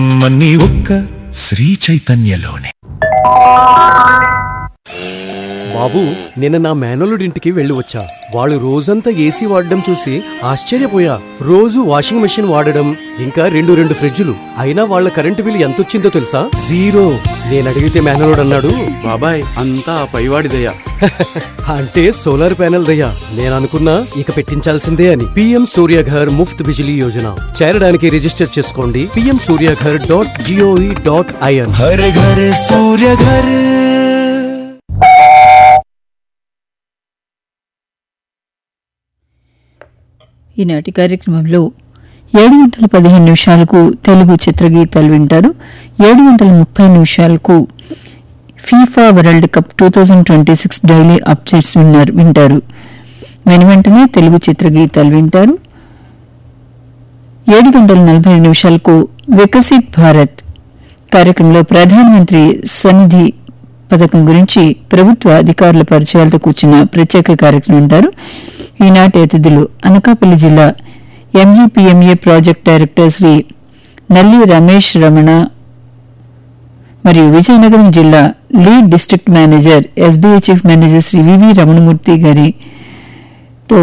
మన్ని ఒక్క శ్రీ చైతన్యలోనే బాబు నిన్న నా మేనలుడింటికి వెళ్ళి వచ్చా వాళ్ళు రోజంతా ఏసీ వాడడం చూసి ఆశ్చర్యపోయా రోజు వాషింగ్ మెషిన్ వాడడం ఇంకా రెండు రెండు ఫ్రిడ్జులు అయినా వాళ్ళ కరెంటు బిల్ ఎంత వచ్చిందో తెలుసా జీరో నేను అడిగితే మేనలుడు అన్నాడు బాబాయ్ అంతా ఆ పైవాడిదయ్యా అంటే సోలార్ ప్యానెల్ దయ్యా నేను అనుకున్నా ఇక పెట్టించాల్సిందే అని పిఎం సూర్యఘర్ ముఫ్త్ బిజిలీ యోజన చేరడానికి రిజిస్టర్ చేసుకోండి PM Suryaghar dot gov dot IN Har Ghar Surya Ghar ఈనాటి కార్యక్రమంలో ఏడు గంటల పదిహేను నిమిషాలకు తెలుగు చిత్రగీతాలు వింటారు ఏడు గంటల ముప్పై నిమిషాలకు FIFA world cup two thousand twenty six daily updates విన్నారు వింటారు వెను వెంటనే తెలుగు చిత్రగీతాలు వింటారు ఏడు గంటల నలభై ఐదు నిమిషాలకు వికసిత్ భారత్ కార్యక్రమంలో ప్రధానమంత్రి సన్నిధి పథకం గురించి ప్రభుత్వ అధికారుల పరిచయాలతో కూర్చున్న ప్రత్యేక కార్యక్రమం ఉంటారు ఈనాటి అతిథులు అనకాపల్లి జిల్లా ఎంఈపీఎంఏ ప్రాజెక్ట్ డైరెక్టర్ శ్రీ నల్లి రమేష్ రమణ మరియు విజయనగరం జిల్లా lead district manager SBI chief manager Shri VV Ramanamurthy గారితో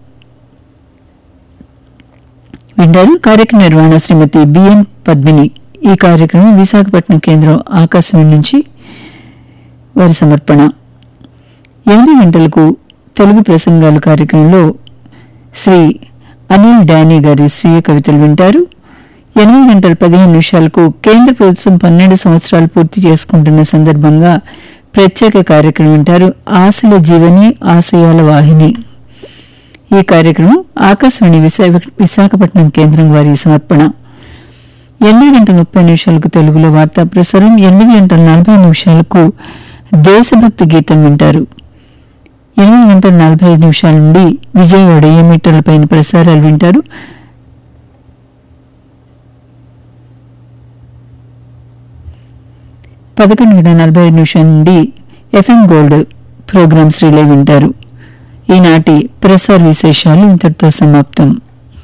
వింటారు కార్యక్రమ నిర్వహణ శ్రీమతి బిఎన్ పద్మిని ఈ కార్యక్రమం విశాఖపట్నం కేంద్రం ఆకాశవాణి నుంచి వారి సమర్పణ ఎనిమిది గంటలకు తెలుగు ప్రసంగాలు కార్యక్రమంలో శ్రీ అనిల్ డానీ గారి స్వీయ కవితలు వింటారు ఎనిమిది గంటల పదిహేను నిమిషాలకు కేంద్ర ప్రభుత్వం పన్నెండు సంవత్సరాలు పూర్తి చేసుకుంటున్న సందర్భంగా ప్రత్యేక కార్యక్రమం వింటారు ఆశల జీవని ఆశయాల వాహిని ఈ కార్యక్రమం ఆకాశవాణి విశాఖ- విశాఖపట్నం కేంద్రం వారి సమర్పణ ఎనిమిది గంటల ముప్పై నిమిషాలకు తెలుగులో వార్తా ప్రసారం ఎనిమిది గంటల నలభై నిమిషాలకు దేశభక్తి గీతం వింటారు ఎనిమిది గంటల నలభై ఐదు నిమిషాల నుండి విజయవాడ ఏ మీటర్ల పైన ప్రసారాలు వింటారు పదకొండు గంటల నలభై ఐదు నిమిషాల నుండి ఎఫ్ఎం గోల్డ్ ప్రోగ్రామ్స్ రిలే వింటారు ఈనాటి ప్రసార విశేషాలు ఇంతటితో సమాప్తం